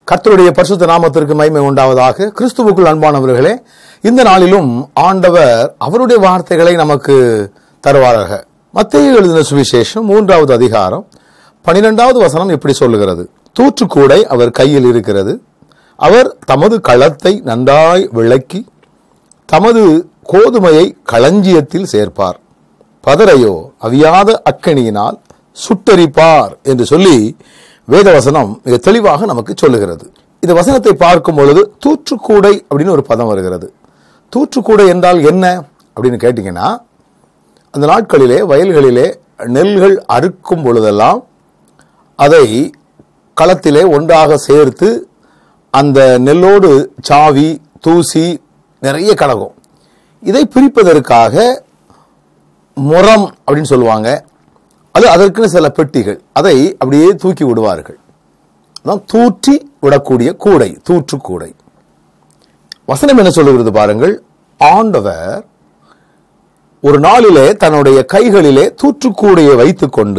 கர்த்தருடைய பரிசுத்த நாமத்திற்கு மகிமை உண்டாவதாக கிறிஸ்துவுக்குள் அன்பானவர்களே இந்த நாளிலும் ஆண்டவர் அவருடைய வார்த்தைகளை நமக்கு தருவாராக மத்திய எழுதின சுவிசேஷம் மூன்றாவது அதிகாரம் பனிரெண்டாவது வசனம் இப்படி சொல்லுகிறது தூற்றுக்கூடை அவர் கையில் இருக்கிறது அவர் தமது களத்தை நன்றாய் விளக்கி தமது கோதுமையை களஞ்சியத்தில் சேர்ப்பார் பதரையோ அவியாத அக்கணியினால் சுட்டரிப்பார் என்று சொல்லி வேதவசனம் மிக தெளிவாக நமக்கு சொல்லுகிறது இந்த வசனத்தை பார்க்கும் பொழுது தூற்றுக்கூடை அப்படின்னு ஒரு பதம் வருகிறது தூற்றுக்கூடை என்றால் என்ன அப்படின்னு கேட்டீங்கன்னா அந்த நாட்களிலே வயல்களிலே நெல்கள் அறுக்கும் பொழுதெல்லாம் அதை களத்திலே ஒன்றாக சேர்த்து அந்த நெல்லோடு சாவி தூசி நிறைய கலகும் இதை பிரிப்பதற்காக முறம் அப்படின்னு சொல்லுவாங்க அது அதற்குன்னு சில பெட்டிகள் அதை அப்படியே தூக்கி விடுவார்கள் அதான் தூற்றி விடக்கூடிய கூடை தூற்று கூடை வசனம் என்ன சொல்லுகிறது பாருங்கள் ஆண்டவர் ஒரு நாளிலே தன்னுடைய கைகளிலே தூற்றுக்கூடையை வைத்துக்கொண்டு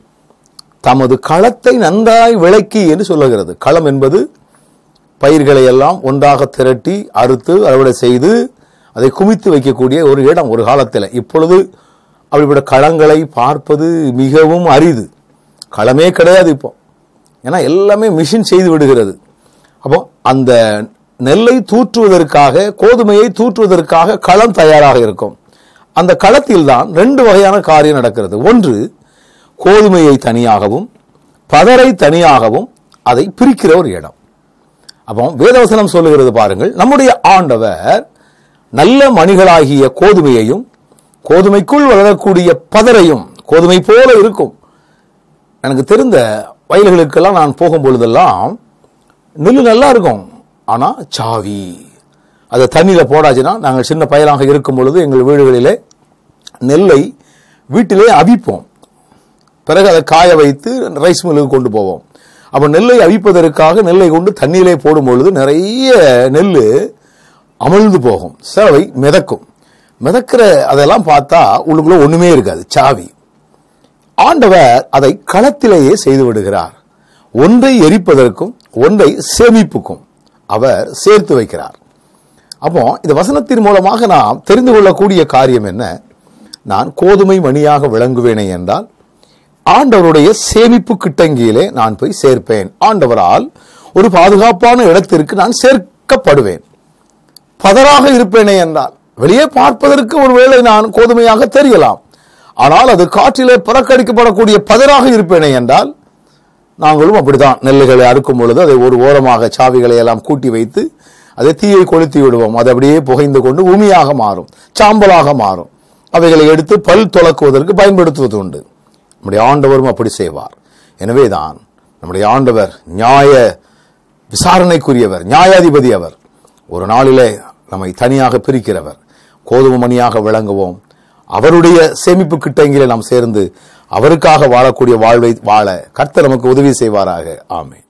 தமது களத்தை நன்றாய் விளக்கி என்று சொல்லுகிறது களம் என்பது பயிர்களை எல்லாம் ஒன்றாக திரட்டி அறுத்து அறுவடை செய்து அதை குமித்து வைக்கக்கூடிய ஒரு இடம் ஒரு காலத்தில் இப்பொழுது அப்படிப்பட்ட களங்களை பார்ப்பது மிகவும் அரிது களமே கிடையாது இப்போ ஏன்னா எல்லாமே மிஷின் செய்து விடுகிறது அப்போ அந்த நெல்லை தூற்றுவதற்காக கோதுமையை தூற்றுவதற்காக களம் தயாராக இருக்கும் அந்த களத்தில் தான் ரெண்டு வகையான காரியம் நடக்கிறது ஒன்று கோதுமையை தனியாகவும் பதரை தனியாகவும் அதை பிரிக்கிற ஒரு இடம் அப்போ வேதவசனம் சொல்லுகிறது பாருங்கள் நம்முடைய ஆண்டவர் நல்ல மணிகளாகிய கோதுமையையும் கோதுமைக்குள் வளரக்கூடிய பதரையும் கோதுமை போல இருக்கும் எனக்கு தெரிந்த வயல்களுக்கெல்லாம் நான் போகும் பொழுதெல்லாம் நெல் நல்லா இருக்கும் ஆனா சாவி அதை தண்ணியில போடாச்சுன்னா நாங்கள் சின்ன பயலாக இருக்கும் பொழுது எங்கள் வீடுகளிலே நெல்லை வீட்டிலே அவிப்போம் பிறகு அதை காய வைத்து ரைஸ் மில்லுக்கு கொண்டு போவோம் அப்போ நெல்லை அவிப்பதற்காக நெல்லை கொண்டு தண்ணியிலே போடும் பொழுது நிறைய நெல் அமிழ்ந்து போகும் சேவை மிதக்கும் மிதக்கிற அதெல்லாம் பார்த்தா உள்ளுக்குள்ள ஒண்ணுமே இருக்காது சாவி ஆண்டவர் அதை களத்திலேயே செய்து விடுகிறார் ஒன்றை எரிப்பதற்கும் ஒன்றை சேமிப்புக்கும் அவர் சேர்த்து வைக்கிறார் அப்போ இந்த வசனத்தின் மூலமாக நாம் தெரிந்து கொள்ளக்கூடிய காரியம் என்ன நான் கோதுமை மணியாக விளங்குவேனே என்றால் ஆண்டவருடைய சேமிப்பு கிட்டங்கியிலே நான் போய் சேர்ப்பேன் ஆண்டவரால் ஒரு பாதுகாப்பான இடத்திற்கு நான் சேர்க்கப்படுவேன் பதராக இருப்பேனே என்றால் வெளியே பார்ப்பதற்கு ஒருவேளை நான் கோதுமையாக தெரியலாம் ஆனால் அது காற்றிலே புறக்கடிக்கப்படக்கூடிய பதராக இருப்பேனே என்றால் நாங்களும் அப்படித்தான் நெல்லுகளை அறுக்கும் பொழுது அதை ஒரு ஓரமாக சாவிகளை எல்லாம் கூட்டி வைத்து அதை தீயை கொளுத்தி விடுவோம் அது அப்படியே புகைந்து கொண்டு உமியாக மாறும் சாம்பலாக மாறும் அவைகளை எடுத்து பல் துலக்குவதற்கு பயன்படுத்துவது உண்டு நம்முடைய ஆண்டவரும் அப்படி செய்வார் எனவேதான் நம்முடைய ஆண்டவர் நியாய விசாரணைக்குரியவர் நியாயாதிபதி அவர் ஒரு நாளிலே நம்மை தனியாக பிரிக்கிறவர் கோதுமை மணியாக விளங்குவோம் அவருடைய சேமிப்பு கிட்டங்கிலே நாம் சேர்ந்து அவருக்காக வாழக்கூடிய வாழ்வை வாழ கர்த்தர் நமக்கு உதவி செய்வாராக ஆமே